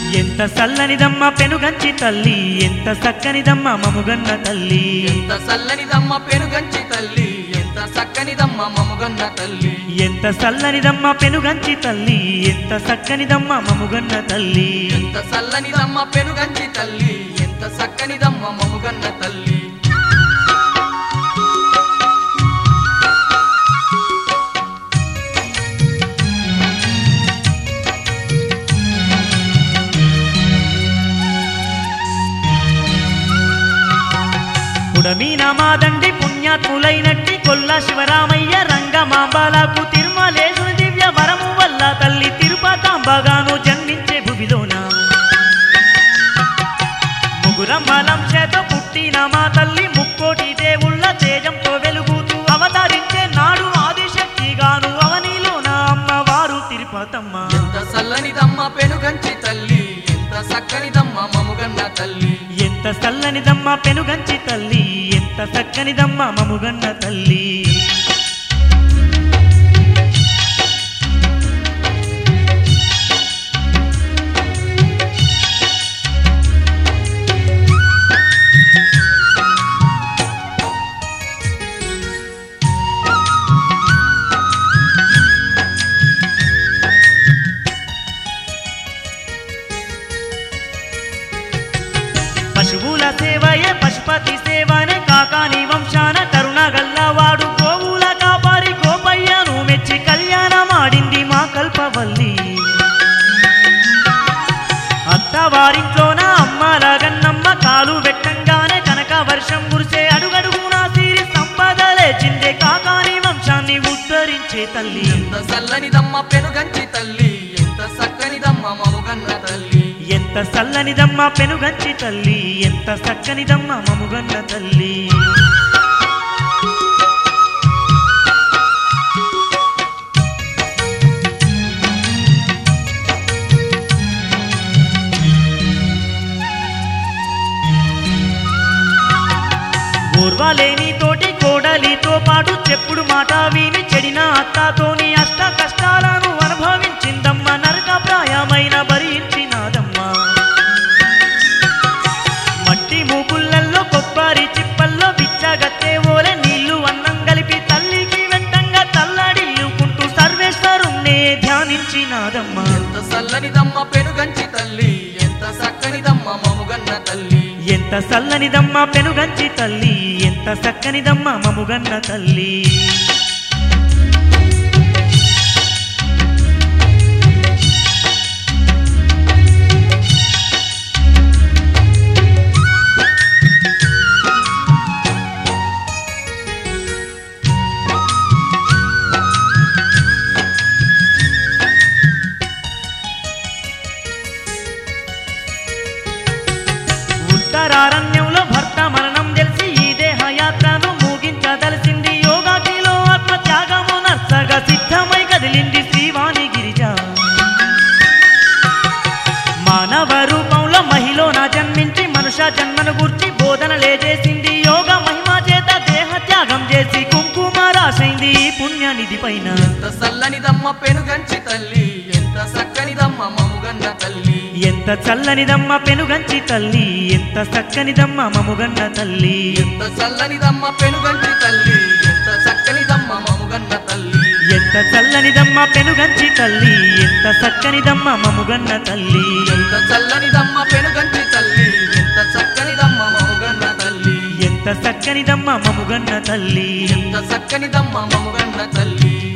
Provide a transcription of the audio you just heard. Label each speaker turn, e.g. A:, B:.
A: ఎంత సల్లనిదమ్మ పెనుగంచి తల్లి ఎంత చక్కనిదమ్మ మముగన్న తల్లి
B: ఎంత చల్లనిదమ్మ పెనుగంచి తల్లి ఎంత చక్కనిదమ్మ మముగన్న తల్లి
A: ఎంత సల్లనిదమ్మ పెనుగంచి తల్లి ఎంత చక్కనిదమ్మ మముగన్న తల్లి
B: ఎంత చల్లనిదమ్మ పెనుగంచి తల్లి ఎంత చక్కనిదమ్మ మముగన్న తల్లి
A: పుడమీన మాదండి పుణ్యాత్ములైనట్టి కొల్ల శివరామయ్య రంగమాంబాలకు తిరుమలేశుని దివ్య వరము వల్ల తల్లి తిరుపతాంబగాను జన్మించే భువిలోన ముగురమ్మలం చేత పుట్టిన మా తల్లి ముక్కోటి దేవుళ్ళ తేజంతో వెలుగుతూ అవతరించే నాడు ఆదిశక్తిగాను అవనిలోన అమ్మవారు తిరుపతమ్మ
B: ఎంత చల్లనిదమ్మ పెనుగంచి తల్లి ఎంత చక్కనిదమ్మ మముగన్న తల్లి
A: ఎంత చల్లనిదమ్మ పెనుగంచి తల్లి ఎంత చక్కనిదమ్మ మముగన్న తల్లి పశువుల సేవయే పశుపతి సేవనే కాకాని వంశాన కరుణ గల్లవాడు గోవుల కాపారి గోపయ్యను మెచ్చి కళ్యాణమాడింది మా కల్పవల్లి అత్తవారింట్లోన అమ్మల గన్నమ్మ కాలు పెట్టంగానే కనక వర్షం కురిసే అడుగడుగున సిరి సంపద లేచిందే కాకాని వంశాన్ని ఉద్ధరించే తల్లి
B: ఎంత చల్లనిదమ్మ పెనుగంచి తల్లి ఎంత చక్కనిదమ్మ మముగన్న తల్లి
A: ఎంత చల్లనిదమ్మ పెనుగంచి తల్లి ఎంత చక్కనిదమ్మ మముగన్న తల్లి ఊర్వలేని తోటి కోడలితో పాటు చెప్పుడు మాట విని చెడిన అత్తతోని అష్ట కష్టాలను అనుభవించిందమ్మ నరక ప్రాయమైన భరించినాదమ్మా మట్టి మూకుళ్ళల్లో కొబ్బరి చిప్పల్లో బిచ్చగత్తే ఓలే నీళ్లు అన్నం కలిపి తల్లికి వెంటంగా తల్లడిల్లుకుంటూ సర్వేశ్వరుణ్ణే ధ్యానించినాదమ్మా
B: ఎంత చల్లనిదమ్మ పెనుగంచి తల్లి ఎంత చక్కనిదమ్మ మముగన్న తల్లి
A: ఎంత చల్లనిదమ్మ పెనుగంచి తల్లి ఎంత చక్కనిదమ్మ మముగన్న తల్లి ఉత్తరారణ్యంలో భర్త మరణం తెలిసి ఈ దేహయాత్రను ముగించదలిసింది యోగాకిలో ఆత్మ త్యాగము నర్సగా సిద్ధమై కదిలింది శ్రీవాణి గిరిజ మానవ రూపంలో మహిళన జన్మించి మనుష జన్మను గూర్చి బోధనలే చేసింది యోగ మహిమ చేత దేహ త్యాగం చేసి కుంకుమ రాసైంది ఈ పుణ్యనిధి పైన
B: ఎంత చల్లనిదమ్మ పెనుగంచి తల్లి ఎంత చక్కనిదమ్మ మముగన్న తల్లి
A: ఎంత చల్లనిదమ్మ పెనుగంచి తల్లి ఎంత చక్కనిదమ్మ మముగన్న తల్లి
B: ఎంత చల్లనిదమ్మ పెనుగంచి తల్లి ఎంత చక్కనిదమ్మ మముగన్న తల్లి
A: ఎంత చల్లనిదమ్మ పెనుగంచి తల్లి ఎంత చక్కనిదమ్మ మముగన్న తల్లి
B: ఎంత చల్లనిదమ్మ పెనుగంచి తల్లి ఎంత చక్కనిదమ్మ మముగన్న తల్లి
A: ఎంత చక్కనిదమ్మ మముగన్న తల్లి
B: ఎంత చక్కనిదమ్మ మముగన్న తల్లి